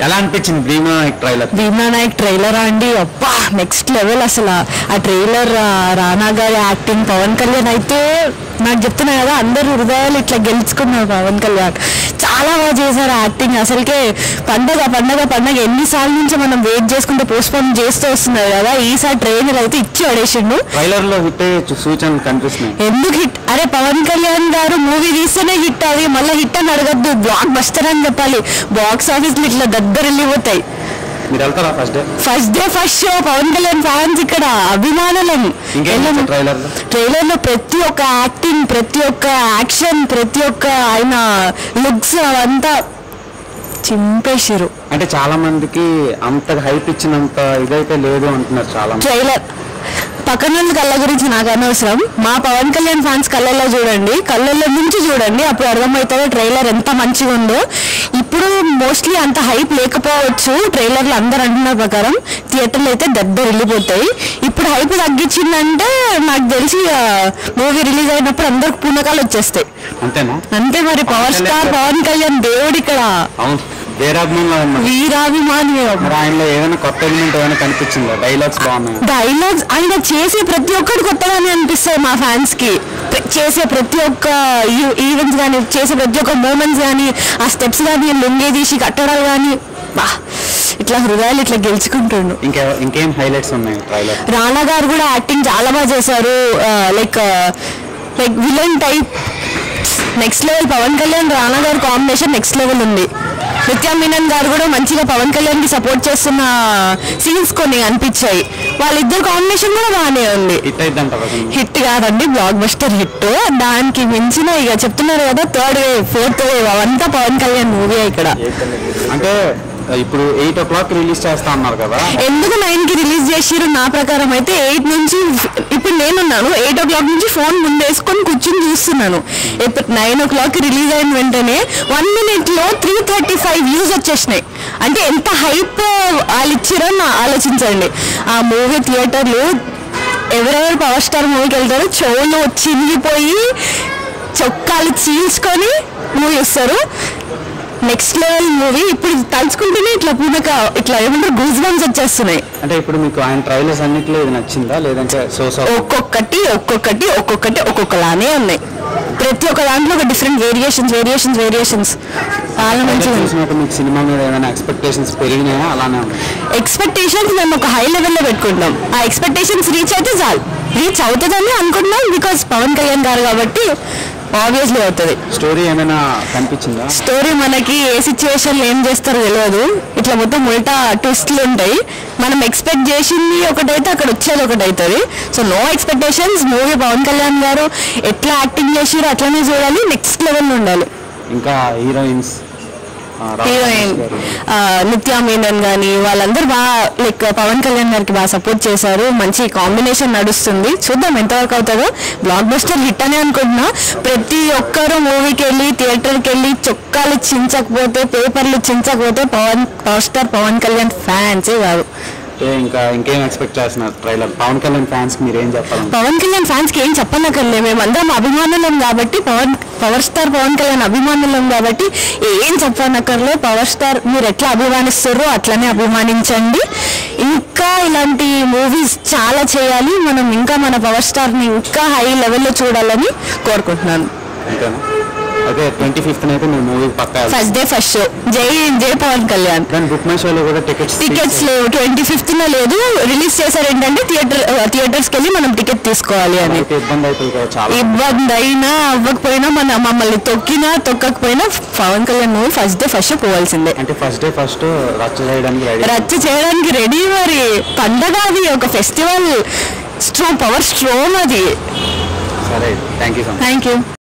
ఎలా అనిపించింది Bheema trailer Bheema Nayak trailer అండి అబ్బా నెక్స్ట్ లెవెల్ అసలు ఆ ట్రైలర్ రానా గారి యాక్టింగ్ పవన్ కళ్యాణ్ అయితే నాకు చెప్తున్నా కదా అందరు హృదయాలు ఇట్లా గెలుచుకున్నారు పవన్ కళ్యాణ్ చాలా బాగా చేశారు యాక్టింగ్ అసలుకే పండగ పండగ పండగ ఎన్నిసార్లు నుంచి మనం వెయిట్ చేసుకుంటే పోస్ట్పోన్ చేస్తూ వస్తున్నారు కదా ఈసారి ట్రైలర్ అయితే ఇచ్చి పడేసిండు ట్రైలర్ లో హిట్ అయ్యే సూచనలు కనిపిస్తున్నాయి ఎందుకు హిట్ అరే పవన్ కళ్యాణ్ గారు మూవీ తీస్తేనే హిట్ అది మళ్ళీ హిట్ అని అడగద్దు బ్లాక్ బస్టర్ అని చెప్పాలి బాక్స్ ఆఫీస్ ఇట్లా దగ్గర వెళ్ళిపోతాయి మీరు వెళ్తారా first day first day first show Pawan Kalyan fans ఇక్కడ అభిమానులం ఇంకేం వెళ్ళము. ట్రైలర్ లో ట్రైలర్ లో ప్రతి ఒక్క యాక్టింగ్ ప్రతి ఒక్క యాక్షన్ ప్రతి ఒక్క ఆయన లుక్స్ అవంతా చింపేసిరు అంటే చాలా మందికి అంత హైప్ ఇచ్చినంత ఇదైతే లేదు అంటున్నారు చాలా మంది ట్రైలర్ పక్కన ఉన్న కళ్ళ గురించి నాకు అనవసరం మా పవన్ కళ్యాణ్ ఫ్యాన్స్ కళ్ళల్లో చూడండి కళ్ళల్లో నుంచి చూడండి అప్పుడు అర్థమవుతుంది ట్రైలర్ ఎంత మంచిగా ఉందో ఇప్పుడు మోస్ట్లీ అంత హైప్ లేకపోవచ్చు ట్రైలర్లు అందరు అంటున్న ప్రకారం థియేటర్లు అయితే దద్దరు వెళ్ళిపోతాయి ఇప్పుడు హైప్ తగ్గించిందంటే నాకు తెలిసి మూవీ రిలీజ్ అయినప్పుడు అందరికి పూనకాలు వచ్చేస్తాయి అంతేనా అంతే మరి పవర్ స్టార్ పవన్ కళ్యాణ్ దేవుడు ఇక్కడ అవును వేరాభిమానులు ఉన్నారు. వీరాభిమాని మరి ఆయనలో ఏదైనా కొత్త ఎలిమెంట్ ఏమైనా కనిపించిందా డైలాగ్స్ బాగున్నాయి డైలాగ్స్ ఆయన చేసే ప్రతి ఒక్కటి కొత్తగానే అనిపిస్తాయి మా ఫ్యాన్స్ కి ప్ర- చేసే ప్రతి ఒక్క ఈవెంట్స్ కానీ చేసే ప్రతి ఒక్క మూమెంట్స్ కానీ ఆ స్టెప్స్ కానీ లుంగే తీసి కట్టడాలు కానీ బా ఇట్లా హృదయాలు ఇట్లా గెలుచుకుంటుండు ఇంకా ఇంకేం హైలైట్స్ ఉన్నాయి ట్రైలర్ రానా గారు కూడా యాక్టింగ్ చాలా బాగా చేశారు like like villain type next level Pawan Kalyan Rana garu combination next level ఉంది నిత్యా మీనన్ గారు కూడా మంచిగా పవన్ కళ్యాణ్ కి సపోర్ట్ చేస్తున్న సీన్స్ కొన్ని అనిపించాయి వాళ్ళిద్దరు కాంబినేషన్ కూడా బాగానే ఉంది హిట్ అయిద్దంటారు అసలు. హిట్ కాదండి బ్లాక్ బస్టర్ హిట్ దానికి మించిన ఇక చెప్తున్నారు కదా థర్డ్ వేవ్ ఫోర్త్ వేవ్ అవంతా పవన్ కళ్యాణ్ మూవీ ఇక్కడ అంటే ఇప్పుడు ఎయిట్ ఓ క్లాక్ రిలీజ్ చేస్తా అన్నారు కదా ఎందుకు నైన్ కి రిలీజ్ చేసిరు నా ప్రకారం అయితే ఎయిట్ నుంచి ఇప్పుడు నేనున్నాను ఎయిట్ ఓ క్లాక్ నుంచి ఫోన్ ముందేసుకొని కూర్చుని చూస్తున్నాను ఇప్పుడు నైన్ ఓ క్లాక్ రిలీజ్ అయిన వెంటనే వన్ మినిట్ లో త్రీ థర్టీ ఫైవ్ వ్యూస్ వచ్చేసినాయి అంటే ఎంత హైప్ వాళ్ళు ఇచ్చిరో నా ఆలోచించండి ఆ మూవీ థియేటర్లు ఎవరెవరు పవర్ స్టార్ మూవీకి వెళ్తారో చెవులు చినిగిపోయి చొక్కాలు చీల్చుకొని మూవీ వస్తారు నెక్స్ట్ లెవెల్ మూవీ ఇప్పుడు తలుచుకుంటేనే ఇట్లా పూనక ఇట్లా ఏమంటారు గూజ్ బంప్స్ వచ్చేస్తున్నాయి అంటే ఇప్పుడు మీకు ఆయన ట్రైలర్స్ అన్నిట్లో ఇది నచ్చిందా లేదంటే సో సో ఒక్కొక్కటి ఒక్కొక్కటి ఒక్కొక్కటి ఒక్కొక్కలానే ఉన్నాయి ప్రతి ఒక్క దాంట్లో ఒక డిఫరెంట్ వేరియేషన్స్ వేరియేషన్స్ వేరియేషన్స్ చాలా మంచిగా ఉంది చూసినట్టు మీకు సినిమా మీద ఏమైనా ఎక్స్పెక్టేషన్స్ పెరిగినాయా అలానే ఉంది ఎక్స్పెక్టేషన్స్ మేము ఒక హై లెవెల్లో పెట్టుకుంటాం ఆ ఎక్స్పెక్టేషన్స్ రీచ్ అయితే చాలు రీచ్ అవుతుందని అనుకుంటున్నాం బికాస్ పవన్ కళ్యాణ్ గారు కాబట్టి ఆబ్వియస్లీ అవుతుంది స్టోరీ ఏమైనా కనిపించిందా స్టోరీ మనకి ఏ సిచ్యువేషన్ ఏం చేస్తారో తెలియదు ఇట్లా మొత్తం ఉల్టా ట్విస్ట్లు ఉంటాయి మనం ఎక్స్పెక్ట్ చేసింది ఒకటైతే అక్కడ వచ్చేది ఒకటి అవుతుంది so no expectations movie Pawan Kalyan garu ఎట్లా యాక్టింగ్ చేసిరో అట్లనే చూడాలి నెక్స్ట్ లెవెల్ ఉండాలి ఇంకా హీరోయిన్స్ హీరోయిన్ నిత్యా మీనన్ కానీ వాళ్ళందరూ బాగా లైక్ పవన్ కళ్యాణ్ గారికి బాగా సపోర్ట్ చేశారు మంచి కాంబినేషన్ నడుస్తుంది చూద్దాం ఎంతవరకు అవుతుందో బ్లాక్ బస్టర్ హిట్ అనే అనుకుంటున్నా ప్రతి ఒక్కరు మూవీకి వెళ్ళి థియేటర్కి వెళ్ళి చొక్కాలు చించకపోతే పేపర్లు చించకపోతే పవన్ పవర్ స్టార్ పవన్ కళ్యాణ్ ఫ్యాన్సే కాదు ఇంకా ఇంకేం ఎక్స్పెక్ట్ చేస్తున్నారు ట్రైలర్ పవన్ కళ్యాణ్ ఫ్యాన్స్ మీరు ఏం చెప్పాలి పవన్ కళ్యాణ్ ఫ్యాన్స్ కి ఏం చెప్పనక్కర్లే మేమందరం అభిమానులం కాబట్టి పవన్ పవర్ స్టార్ పవన్ కళ్యాణ్ అభిమానులం కాబట్టి ఏం చెప్పనక్కర్లే పవర్ స్టార్ మీరు ఎట్లా అభిమానిస్తారో అట్లనే అభిమానించండి ఇంకా ఇలాంటి మూవీస్ చాలా చేయాలి మనం ఇంకా మన పవర్ స్టార్ ని ఇంకా హై లెవెల్లో చూడాలని కోరుకుంటున్నాను అంతేనా అదే ట్వంటీ ఫిఫ్త్ అయితే మీరు మూవీ పక్కా ఫస్ట్ డే ఫస్ట్ షో జై జై పవన్ కళ్యాణ్ దాని బుక్ మై షోలో కూడా టికెట్స్ టికెట్స్ లేవు ట్వంటీ ఫిఫ్త్ లేదు రిలీజ్ చేశారు ఏంటంటే థియేటర్ థియేటర్స్కి వెళ్ళి మనం టికెట్ తీసుకోవాలి అని అయితే ఇబ్బంది అవుతుంది కదా చాలా ఇబ్బంది అయినా అవ్వకపోయినా మన మమ్మల్ని తొక్కినా తొక్కకపోయినా Pawan Kalyan movie first day first పోవాల్సిందే అంటే ఫస్ట్ డే ఫస్ట్ రచ్చ చేయడానికి రెడీ రచ్చ చేయడానికి రెడీ మరి పండగ అది ఒక ఫెస్టివల్ స్ట్రో పవర్ స్ట్రోమ్ అది సరే thank you so much thank you